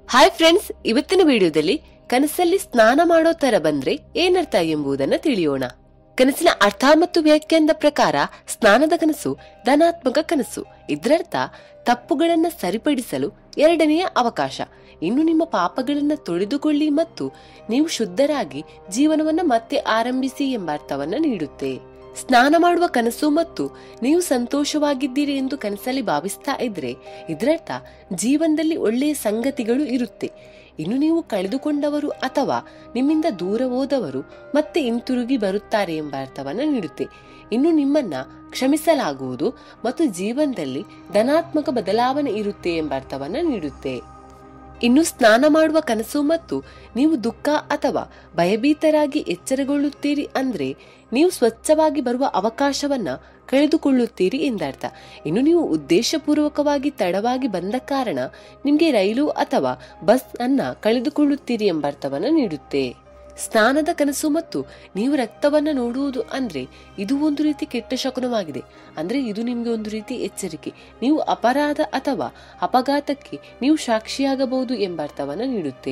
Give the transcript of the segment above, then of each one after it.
Hi friends ಇವತ್ತಿನ ವಿಡಿಯೋದಲ್ಲಿ ಕನಸಲ್ಲಿ ಸ್ನಾನ ಮಾಡೋ ತರ ಬಂದ್ರೆ ಏನರ್ಥ ಎಂಬುದನ್ನ ತಿಳಿಯೋಣ ಕನಸಿನ ಅರ್ಥ ಮತ್ತು ವ್ಯಾಖ್ಯಾನದ ಪ್ರಕಾರ ಸ್ನಾನದ ಕನಸು ಧನಾತ್ಮಕ ಕನಸು ಇದರರ್ಥ ತಪ್ಪುಗಳನ್ನ ಸರಿಪಡಿಸಲು ಎರಡನೆಯ ಅವಕಾಶ ಇನ್ನು ನಿಮ್ಮ ಪಾಪಗಳನ್ನ ತೊಳೆದುಕೊಳ್ಳಿ ಮತ್ತು ನೀವು ಶುದ್ಧರಾಗಿ ಜೀವನವನ್ನ ಮತ್ತೆ ಆರಂಭಿಸಿ ಎಂಬ ಅರ್ಥವನ್ನ ನೀಡುತ್ತೆ ಸ್ನಾನ ಮಾಡುವ ಕನಸು ಮತ್ತು ನೀವು ಸಂತೋಷವಾಗಿದ್ದೀರಿ ಎಂದು ಕನಸಲ್ಲಿ ಭಾವಿಸ್ತಾ ಇದ್ರೆ ಇದರರ್ಥ ಜೀವನದಲ್ಲಿ ಒಳ್ಳೆಯ ಸಂಗತಿಗಳು ಇರುತ್ತೆ ಇನ್ನು ನೀವು ಕಳೆದುಕೊಂಡವರು ಅಥವಾ ನಿಮ್ಮಿಂದ ದೂರ ಹೋದವರು ಮತ್ತೆ ಹಿಂತಿರುಗಿ ಬರುತ್ತಾರೆ ಎಂಬ ಅರ್ಥವನ್ನ ನೀಡುತ್ತೆ ಇನ್ನು ನಿಮ್ಮನ್ನ ಕ್ಷಮಿಸಲಾಗುವುದು ಮತ್ತು ಜೀವನದಲ್ಲಿ ಧನಾತ್ಮಕ ಬದಲಾವಣೆ ಇರುತ್ತೆ ಎಂಬ ಅರ್ಥವನ್ನ ನೀಡುತ್ತೆ ಇನ್ನು ಸ್ನಾನ ಮಾಡುವ ಕನಸು ಮತ್ತು ನೀವು ದುಃಖ ಅಥವಾ ಭಯಭೀತರಾಗಿ ಎಚ್ಚರಗೊಳ್ಳುತ್ತೀರಿ ಅಂದ್ರೆ ನೀವು ಸ್ವಚ್ಛವಾಗಿ ಬರುವ ಅವಕಾಶವನ್ನ ಕಳೆದುಕೊಳ್ಳುತ್ತೀರಿ ಎಂದರ್ಥ ಇನ್ನು ನೀವು ಉದ್ದೇಶಪೂರ್ವಕವಾಗಿ ತಡವಾಗಿ ಬಂದ ಕಾರಣ ನಿಮಗೆ ರೈಲು ಅಥವಾ ಬಸ್ ಅನ್ನ ಕಳೆದುಕೊಳ್ಳುತ್ತೀರಿ ಎಂಬ ಅರ್ಥವನ್ನ ನೀಡುತ್ತೆ ಸ್ನಾನದ ಕನಸು ಮತ್ತು ನೀವು ರಕ್ತವನ್ನ ನೋಡುವುದು ಅಂದ್ರೆ ಇದು ಒಂದು ರೀತಿ ಕೆಟ್ಟ ಶಕುನವಾಗಿದೆ ಅಂದ್ರೆ ಇದು ನಿಮ್ಗೆ ಒಂದು ರೀತಿ ಎಚ್ಚರಿಕೆ ನೀವು ಅಪರಾಧ ಅಥವಾ ಅಪಘಾತಕ್ಕೆ ನೀವು ಸಾಕ್ಷಿಯಾಗಬಹುದು ಎಂಬ ಅರ್ಥವನ್ನ ನೀಡುತ್ತೆ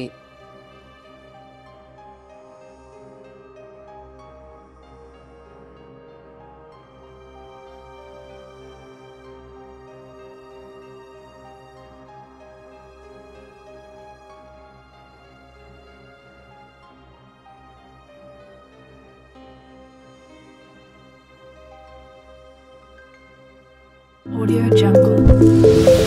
Audio Jungle.